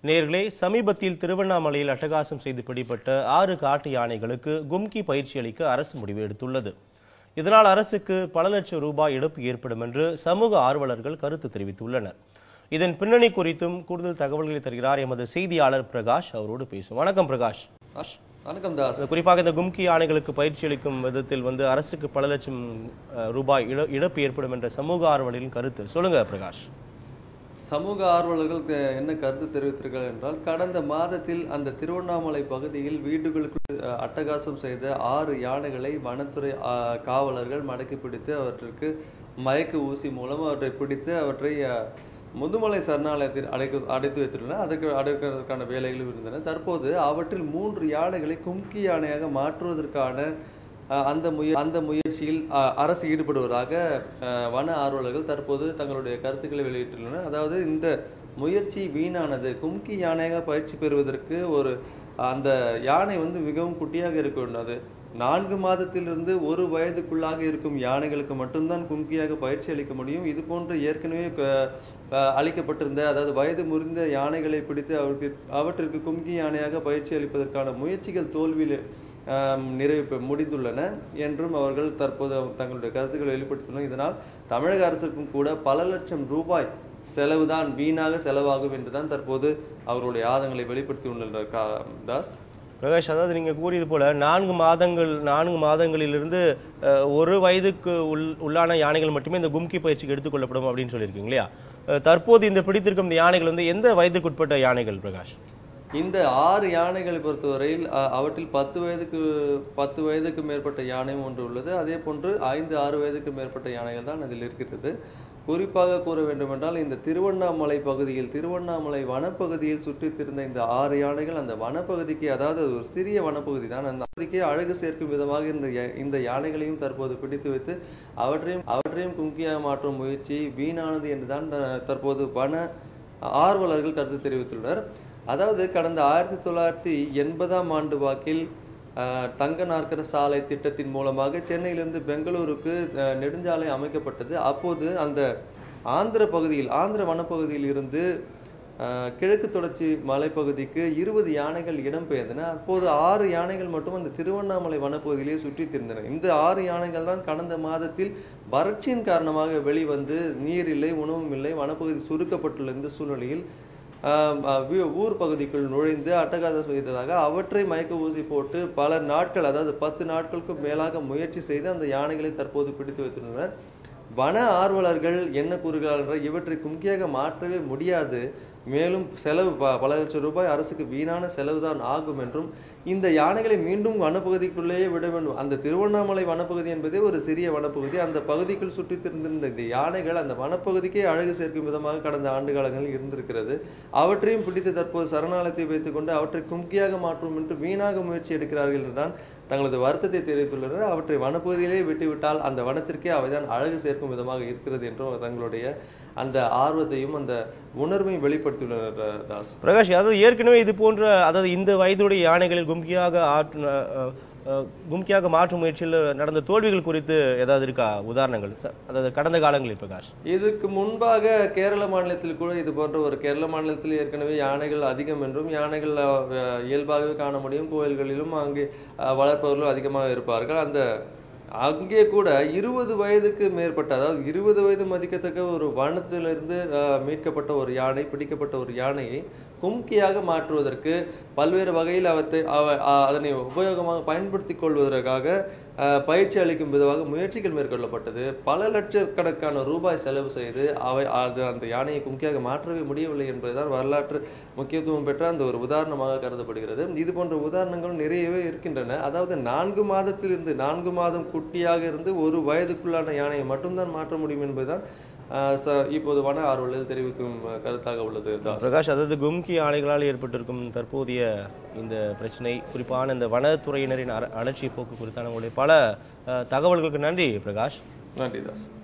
நேர்களே சமீபத்தில் திருவண்ணாமலையில் அட்டகாசம் செய்து பிடிப்பட்ட ஆறு காட்டு யானைகளுக்கு கும்கி பயிற்சி அளிக்க அரசு முடிவு எடுத்துள்ளது இதனால் அரசுக்கு பல லட்சம் ரூபாய் இழப்பு ஏற்படும் என்று சமூக ஆர்வலர்கள் கருத்து தெரிவித்துள்ளனர் இதன் பின்னணி குறித்தும் கூடுதல் தகவல்களை தருகிறார் எமது செய்தியாளர் பிரகாஷ் அவரோடு பேசும் வணக்கம் பிரகாஷ் ஆஷ், வணக்கம் தாஸ் குறிப்பாக இந்த கும்கி யானைகளுக்கு பயிற்சி அளிக்கும் விதத்தில் வந்து அரசுக்கு பல லட்சம் அஹ், ரூபாய் இழ- இழப்பு ஏற்படும் என்ற சமூக ஆர்வலர்களின் கருத்து சொல்லுங்க பிரகாஷ் சமூக ஆர்வலர்கள் க- என்ன கருத்து தெரிவித்திருக்கிறார்கள் என்றால் கடந்த மாதத்தில் அந்த திருவண்ணாமலை பகுதியில் வீடுகளுக்கு அஹ், அட்டகாசம் செய்த ஆறு யானைகளை வனத்துறை அஹ், காவலர்கள் மடக்கி பிடித்து அவற்றிற்கு மயக்க ஊசி மூலம் அவற்றை பிடித்து அவற்றை அஹ், முதுமலை சரணாலயத்தில் அடைக்க அடைத்து வைத்துள்ளனர் அதற்கு அடைக்கிறதுக்கான வேலைகளும் இருந்தன தற்போது அவற்றில் மூன்று யானைகளை கும்கி யானையாக மாற்றுவதற்கான அஹ், அந்த முய அந்த முயற்சியில் அஹ், அரசு ஈடுபடுவதாக அஹ், வன ஆர்வலர்கள் தற்போது தங்களுடைய கருத்துக்களை வெளியிட்டுள்ளனர் அதாவது இந்த முயற்சி வீணானது கும்கி யானையாக பயிற்சி பெறுவதற்கு ஒரு அந்த யானை வந்து மிகவும் குட்டியாக இருக்கின்றது நான்கு மாதத்திலிருந்து ஒரு வயதுக்குள்ளாக இருக்கும் யானைகளுக்கு மட்டும்தான் கும்கியாக பயிற்சி அளிக்க முடியும் இது போன்று ஏற்கனவே க- அஹ், அளிக்கப்பட்டிருந்த அதாவது வயது முறிந்த யானைகளை பிடித்து அவற்றிற்கு அவற்றிற்கு கும்கி யானையாக பயிற்சி அளிப்பதற்கான முயற்சிகள் தோல்வியில் ஆம், நிறைவு பெ- முடிந்துள்ளன என்றும் அவர்கள் தற்போது தங்களுடைய கருத்துக்களை வெளிப்படுத்தியுள்ளனர் இதனால் தமிழக அரசுக்கும் கூட பல லட்சம் ரூபாய் செலவுதான் வீணாக செலவாகும் என்றுதான் தற்போது அவர்களுடைய ஆதங்களை வெளிப்படுத்தியுள்ளனர் கா- தாஸ் பிரகாஷ் அதாவது நீங்க கூறியது போல நான்கு மாதங்கள் நான்கு மாதங்களிலிருந்து அஹ், ஒரு வயதுக்கு உள் உள்ளான யானைகள் மட்டுமே இந்த கும்கி பயிற்சிக்கு எடுத்துக்கொள்ளப்படும் அப்படின்னு சொல்லியிருக்கீங்க இல்லையா அஹ், தற்போது இந்த பிடித்திருக்கும் இந்த யானைகள் வந்து எந்த வயதுக்குட்பட்ட யானைகள் பிரகாஷ் இந்த ஆறு யானைகளை பொறுத்தவரையில் அ, அவற்றில் பத்து வயதுக்கு பத்து வயதுக்கு மேற்பட்ட யானையும் ஒன்று உள்ளது அதே போன்று ஐந்து ஆறு வயதுக்கு மேற்பட்ட யானைகள் தான் அதில் இருக்கிறது குறிப்பாக கூற வேண்டுமென்றால் இந்த திருவண்ணாமலை பகுதியில் திருவண்ணாமலை வனப்பகுதியில் சுற்றித் திரிந்த இந்த ஆறு யானைகள் அந்த வனப்பகுதிக்கு அதாவது அது ஒரு சிறிய வனப்பகுதி தான் அந்த பகுதிக்கு அழகு சேர்க்கும் விதமாக இந்த யா- இந்த யானைகளையும் தற்போது பிடித்து வைத்து அவற்றையும் அவற்றையும் கும்கியாக மாற்றும் முயற்சி வீணானது என்றுதான் த- தற்போது வன ஆர்வலர்கள் கருத்து தெரிவித்துள்ளனர் அதாவது கடந்த ஆயிரத்தி தொள்ளாயிரத்தி எண்பதாம் ஆண்டு வாக்கில் அஹ், தங்க நாற்கர சாலை திட்டத்தின் மூலமாக சென்னையிலிருந்து பெங்களூருக்கு அஹ், நெடுஞ்சாலை அமைக்கப்பட்டது அப்போது அந்த ஆந்திர பகுதியில் ஆந்திர வனப்பகுதியில் இருந்து அஹ், கிழக்கு தொடர்ச்சி மலைப்பகுதிக்கு இருபது யானைகள் இடம்பெயர்ந்தன அப்போது ஆறு யானைகள் மட்டும் அந்த திருவண்ணாமலை வனப்பகுதியிலே சுற்றித் திரிந்தன இந்த ஆறு யானைகள் தான் கடந்த மாதத்தில் வறட்சியின் காரணமாக வெளிவந்து நீர் இல்லை உணவும் இல்லை வனப்பகுதி சுருக்கப்பட்டுள்ள இந்த சூழ்நிலையில் ஆஹ் அஹ் வீ- ஊர் பகுதிக்குள் நுழைந்து அட்டகாசம் செய்ததாக அவற்றை மயக்க ஊசி போட்டு பல நாட்கள் அதாவது பத்து நாட்களுக்கு மேலாக முயற்சி செய்து அந்த யானைகளை தற்போது பிடித்து வைத்துள்ளனர் வன ஆர்வலர்கள் என்ன கூறுகிறார்கள் என்றால் இவற்றை கும்கியாக மாற்றவே முடியாது மேலும் செலவு ப- பல லட்சம் ரூபாய் அரசுக்கு வீணான செலவுதான் ஆகும் என்றும் இந்த யானைகளை மீண்டும் வனப்பகுதிக்குள்ளேயே விட வேண்டும் அந்த திருவண்ணாமலை வனப்பகுதி என்பதே ஒரு சிறிய வனப்பகுதி அந்த பகுதிக்குள் சுற்றித் திரிந்திருந்த இந்த யானைகள் அந்த வனப்பகுதிக்கே அழகு சேர்க்கும் விதமாக கடந்த ஆண்டு காலங்களில் இருந்திருக்கிறது அவற்றையும் பிடித்து தற்போது சரணாலயத்தை வைத்துக்கொண்டு அவற்றை கும்கியாக மாற்றும் என்று வீணாக முயற்சி எடுக்கிறார்கள் என்றுதான் தங்களது வருத்தத்தை தெரிவித்துள்ளனர் அவற்றை வனப்பகுதியிலே விட்டுவிட்டால் அந்த வனத்திற்கே அவைதான் அழகு சேர்க்கும் விதமாக இருக்கிறது என்றும் தங்களுடைய அந்த ஆர்வத்தையும் அந்த உணர்வையும் வெளிப்படுத்தியுள்ளனர் அஹ், தாஸ் பிரகாஷ் அதாவது ஏற்கனவே இது போன்ற அதாவது இந்த வயதுடைய யானைகளில் கும்கியாக ஆற்று அஹ், அஹ், கும்கியாக மாற்றும் முயற்சியில் நடந்த தோல்விகள் குறித்து ஏதாவது இருக்கா உதாரணங்கள் ச- அதாவது கடந்த காலங்களில் பிரகாஷ் இதுக்கு முன்பாக கேரள மாநிலத்தில் கூட இது போன்ற ஒரு கேரள மாநிலத்தில் ஏற்கனவே யானைகள் அதிகம் என்றும் யானைகள் அஹ், இயல்பாகவே காண முடியும் கோயில்களிலும் அங்கே அஹ், வளர்ப்பவர்களும் அதிகமாக இருப்பார்கள் அந்த அங்கே கூட இருபது வயதுக்கு மேற்பட்ட அதாவது இருபது வயது மதிக்கத்தக்க ஒரு வனத்திலிருந்து அஹ், மீட்கப்பட்ட ஒரு யானை பிடிக்கப்பட்ட ஒரு யானையை கும்கியாக மாற்றுவதற்கு பல்வேறு வகையில் அவற்றை அவ- அ- அதனை உபயோகமாக பயன்படுத்திக் கொள்வதற்காக அஹ், பயிற்சி அளிக்கும் விதமாக முயற்சிகள் மேற்கொள்ளப்பட்டது பல லட்சக்கணக்கான ரூபாய் செலவு செய்து அவை அது அந்த யானையை கும்கியாக மாற்றவே முடியவில்லை என்பதுதான் வரலாற்று முக்கியத்துவம் பெற்ற அந்த ஒரு உதாரணமாக கருதப்படுகிறது இது போன்ற உதாரணங்கள் நிறையவே இருக்கின்றன அதாவது நான்கு மாதத்திலிருந்து நான்கு மாதம் குட்டியாக இருந்து ஒரு வயதுக்குள்ளான யானையை மட்டும்தான் மாற்ற முடியும் என்பதுதான் அஹ், ச- இப்போது வன ஆர்வலர்கள் தெரிவிக்கும் அஹ், கருத்தாக உள்ளது தாஸ் பிரகாஷ் அதாவது கும்கி யானைகளால் ஏற்பட்டிருக்கும் தற்போதைய இந்த பிரச்சனை குறிப்பான இந்த வனத்துறையினரின் அர- அலட்சிய போக்கு குறித்தான உங்களுடைய பல அஹ், தகவல்களுக்கு நன்றி பிரகாஷ் நன்றி தாஸ்